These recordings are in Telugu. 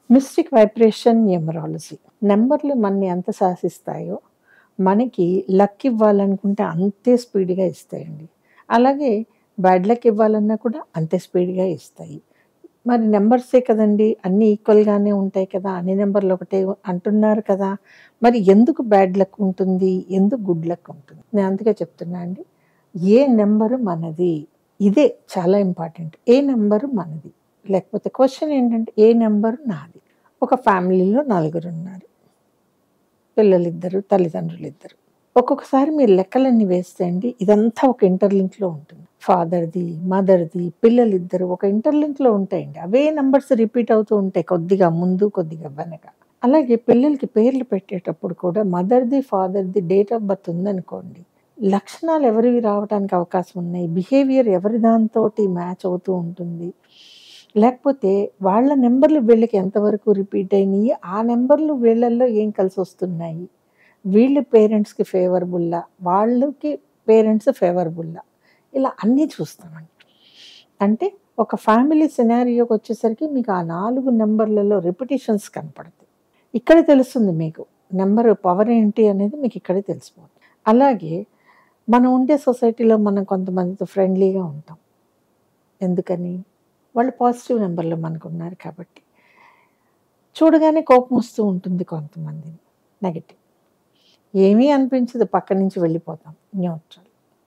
మిస్టిక్ వైబ్రేషన్ న్యూమరాలజీ నెంబర్లు మనని ఎంత శాసిస్తాయో మనకి లక్ ఇవ్వాలనుకుంటే అంతే స్పీడ్గా ఇస్తాయండి అలాగే బ్యాడ్ లక్ ఇవ్వాలన్నా కూడా అంతే స్పీడ్గా ఇస్తాయి మరి నెంబర్సే కదండి అన్నీ ఈక్వల్గానే ఉంటాయి కదా అన్ని నెంబర్లు ఒకటే అంటున్నారు కదా మరి ఎందుకు బ్యాడ్ లక్ ఉంటుంది ఎందుకు గుడ్ లక్ ఉంటుంది నేను అందుకే చెప్తున్నా అండి ఏ నెంబరు మనది ఇదే చాలా ఇంపార్టెంట్ ఏ నెంబరు మనది లేకపోతే క్వశ్చన్ ఏంటంటే ఏ నెంబరు నాది ఒక ఫ్యామిలీలో నలుగురు ఉన్నారు పిల్లలిద్దరు తల్లిదండ్రులు ఇద్దరు ఒక్కొక్కసారి మీరు లెక్కలన్నీ వేస్తే అండి ఇదంతా ఒక ఇంటర్లింక్లో ఉంటుంది ఫాదర్ది మదర్ది పిల్లలిద్దరు ఒక ఇంటర్లింక్లో ఉంటాయండి అవే నెంబర్స్ రిపీట్ అవుతూ ఉంటాయి కొద్దిగా ముందు కొద్దిగా వెనక అలాగే పిల్లలకి పేర్లు పెట్టేటప్పుడు కూడా మదర్ది ఫాదర్ది డేట్ ఆఫ్ బర్త్ ఉందనుకోండి లక్షణాలు ఎవరివి రావడానికి అవకాశం ఉన్నాయి బిహేవియర్ ఎవరి దాంతో మ్యాచ్ అవుతూ ఉంటుంది లేకపోతే వాళ్ళ నెంబర్లు వీళ్ళకి ఎంతవరకు రిపీట్ అయినాయి ఆ నెంబర్లు వీళ్ళల్లో ఏం కలిసి వస్తున్నాయి వీళ్ళ పేరెంట్స్కి ఫేవరబుల్లా వాళ్ళకి పేరెంట్స్ ఫేవరబుల్లా ఇలా అన్నీ చూస్తామండి అంటే ఒక ఫ్యామిలీ సినారియోకి వచ్చేసరికి మీకు ఆ నాలుగు నెంబర్లలో రిపిటేషన్స్ కనపడతాయి ఇక్కడే తెలుస్తుంది మీకు నెంబర్ పవర్ ఏంటి అనేది మీకు ఇక్కడే తెలిసిపోతుంది అలాగే మనం ఉండే సొసైటీలో మనం కొంతమందితో ఫ్రెండ్లీగా ఉంటాం ఎందుకని వాళ్ళు పాజిటివ్ నెంబర్లో మనకు ఉన్నారు కాబట్టి చూడగానే కోపం వస్తూ ఉంటుంది కొంతమందిని నెగటివ్ ఏమీ అనిపించదు పక్క నుంచి వెళ్ళిపోతాం న్యూట్రల్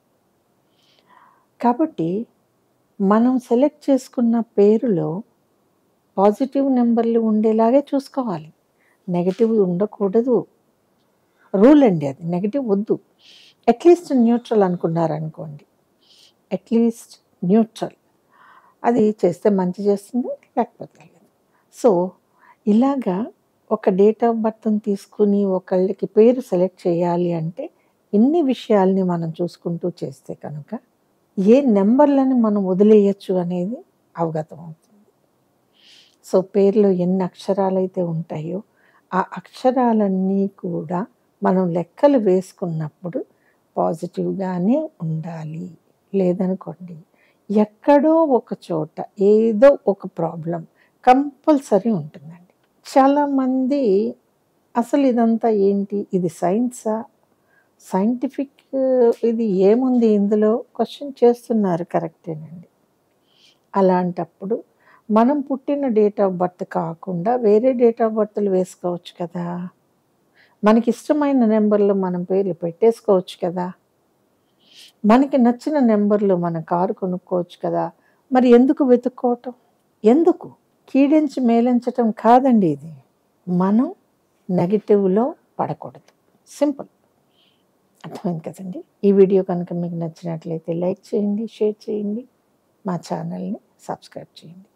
కాబట్టి మనం సెలెక్ట్ చేసుకున్న పేరులో పాజిటివ్ నెంబర్లు ఉండేలాగే చూసుకోవాలి నెగటివ్ ఉండకూడదు రూల్ అండి అది నెగటివ్ వద్దు అట్లీస్ట్ న్యూట్రల్ అనుకున్నారనుకోండి అట్లీస్ట్ న్యూట్రల్ అది చేస్తే మంచి చేస్తుంది లేకపోతే లేదు సో ఇలాగా ఒక డేట్ ఆఫ్ బర్త్ని తీసుకుని ఒకళ్ళకి పేరు సెలెక్ట్ చేయాలి అంటే ఇన్ని విషయాల్ని మనం చూసుకుంటూ చేస్తే కనుక ఏ నెంబర్లని మనం వదిలేయచ్చు అనేది అవగతం అవుతుంది సో పేర్లో ఎన్ని అక్షరాలు అయితే ఉంటాయో ఆ అక్షరాలన్నీ కూడా మనం లెక్కలు వేసుకున్నప్పుడు పాజిటివ్గానే ఉండాలి లేదనుకోండి ఎక్కడో ఒక చోట ఏదో ఒక ప్రాబ్లం కంపల్సరీ ఉంటుందండి చాలామంది అసలు ఇదంతా ఏంటి ఇది సైన్సా సైంటిఫిక్ ఇది ఏముంది ఇందులో క్వశ్చన్ చేస్తున్నారు కరెక్టేనండి అలాంటప్పుడు మనం పుట్టిన డేట్ ఆఫ్ బర్త్ కాకుండా వేరే డేట్ ఆఫ్ బర్త్లు వేసుకోవచ్చు కదా మనకి ఇష్టమైన నెంబర్లో మనం పేర్లు పెట్టేసుకోవచ్చు కదా మనకి నచ్చిన నెంబర్లో మన కారు కొనుక్కోవచ్చు కదా మరి ఎందుకు వెతుక్కోవటం ఎందుకు కీడించి మేలించటం కాదండి ఇది మనం నెగిటివ్లో పడకూడదు సింపుల్ అర్థమైంది కదండి ఈ వీడియో కనుక మీకు నచ్చినట్లయితే లైక్ చేయండి షేర్ చేయండి మా ఛానల్ని సబ్స్క్రైబ్ చేయండి